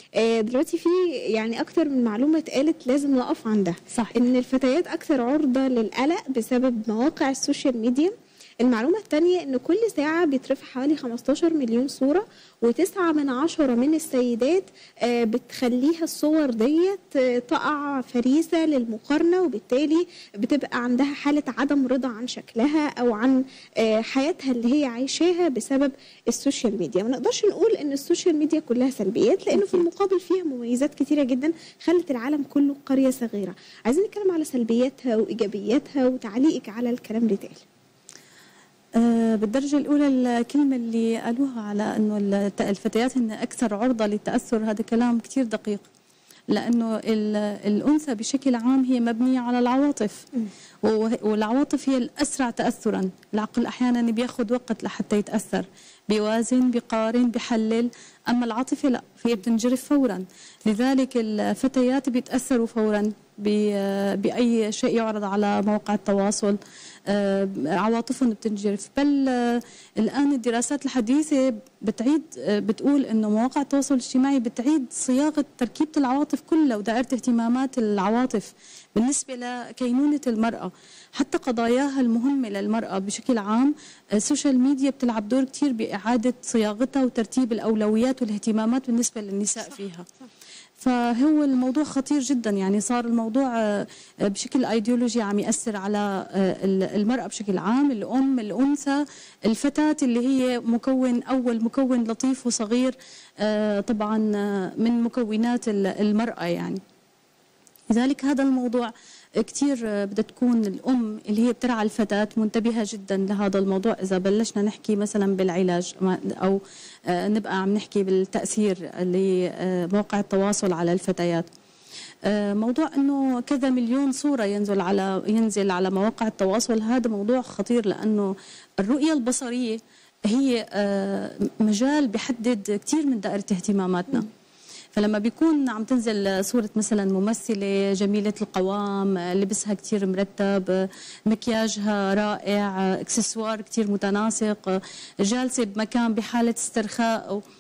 آه، دلوقتي في يعني اكتر من معلومه اتقالت لازم نقف عندها صح. ان الفتيات اكثر عرضه للقلق بسبب مواقع السوشيال ميديا المعلومة الثانية إن كل ساعة بيترفع حوالي 15 مليون صورة وتسعة من عشرة من السيدات آه، بتخليها الصور ديت آه، تقع فريسة للمقارنة وبالتالي بتبقى عندها حالة عدم رضا عن شكلها أو عن آه، حياتها اللي هي عايشاها بسبب السوشيال ميديا ما نقدرش نقول إن السوشيال ميديا كلها سلبيات لأنه في المقابل فيها مميزات كتيرة جدا خلت العالم كله قرية صغيرة عايزين نتكلم على سلبياتها وإيجابياتها وتعليقك على الكلام اللي اتقال آه، بالدرجة الأولى الكلمة اللي قالوها على أنه الت- الفتيات هن أكثر عرضة للتأثر هذا كلام كتير دقيق لأنه ال- الأنثى بشكل عام هي مبنية على العواطف وه- والعواطف هي الأسرع تأثرا العقل أحيانا بياخد وقت لحتى يتأثر بيوازن بيقارن بيحلل أما العاطفة لا هي بتنجرف فورا لذلك الفتيات بيتأثروا فورا ب- بأي شيء يعرض على مواقع التواصل آه، عواطفهم بتنجرف بل آه، الآن الدراسات الحديثة بتعيد آه، بتقول أنه مواقع التواصل الاجتماعي بتعيد صياغة تركيبة العواطف كلها ودائرة اهتمامات العواطف بالنسبة لكينونة المرأة حتى قضاياها المهمة للمرأة بشكل عام السوشيال ميديا بتلعب دور كتير بإعادة صياغتها وترتيب الأولويات والاهتمامات بالنسبة للنساء فيها فهو الموضوع خطير جدا يعني صار الموضوع آه، بشكل ايديولوجي عم ياثر على آه، المراه بشكل عام الام الانثى الفتاه اللي هي مكون اول مكون لطيف وصغير آه، طبعا آه، من مكونات ال- المراه يعني لذلك هذا الموضوع كثير بدها تكون الأم اللي هي بترعى الفتاة منتبهة جدا لهذا الموضوع إذا بلشنا نحكي مثلا بالعلاج ما- أو آه، نبقى عم نحكي بالتأثير لمواقع التواصل على الفتيات آه، موضوع انه كذا مليون صوره ينزل على ينزل على مواقع التواصل هذا موضوع خطير لانه الرؤيه البصريه هي آه، مجال بيحدد كثير من دائره اهتماماتنا فلما بيكون عم تنزل صورة مثلا ممثلة جميلة القوام لبسها كتير مرتب مكياجها رائع اكسسوار كتير متناسق جالسة بمكان بحالة استرخاء و-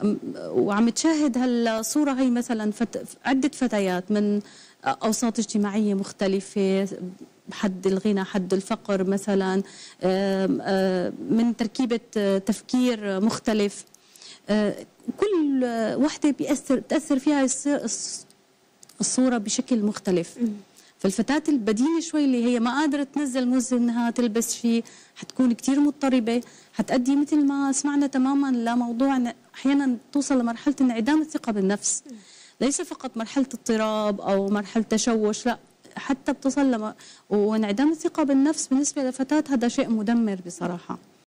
وعم تشاهد هالصورة هي مثلا فت... عدة فتيات من أوساط اجتماعية مختلفة حد الغنى حد الفقر مثلا آم، آم، من تركيبة آه، تفكير مختلف آه، كل آه، وحدة بيأثر بتأثر فيها الص- الص- الصورة بشكل مختلف فالفتاة البدينة شوي اللي هي ما قادرة تنزل موز انها تلبس فيه حتكون كتير مضطربة حتأدي مثل ما سمعنا تماما لموضوع إن احيانا توصل لمرحلة انعدام الثقة بالنفس ليس فقط مرحلة اضطراب او مرحلة تشوش لا حتى بتصل لما وانعدام الثقة بالنفس بالنسبة لفتاة هذا شيء مدمر بصراحة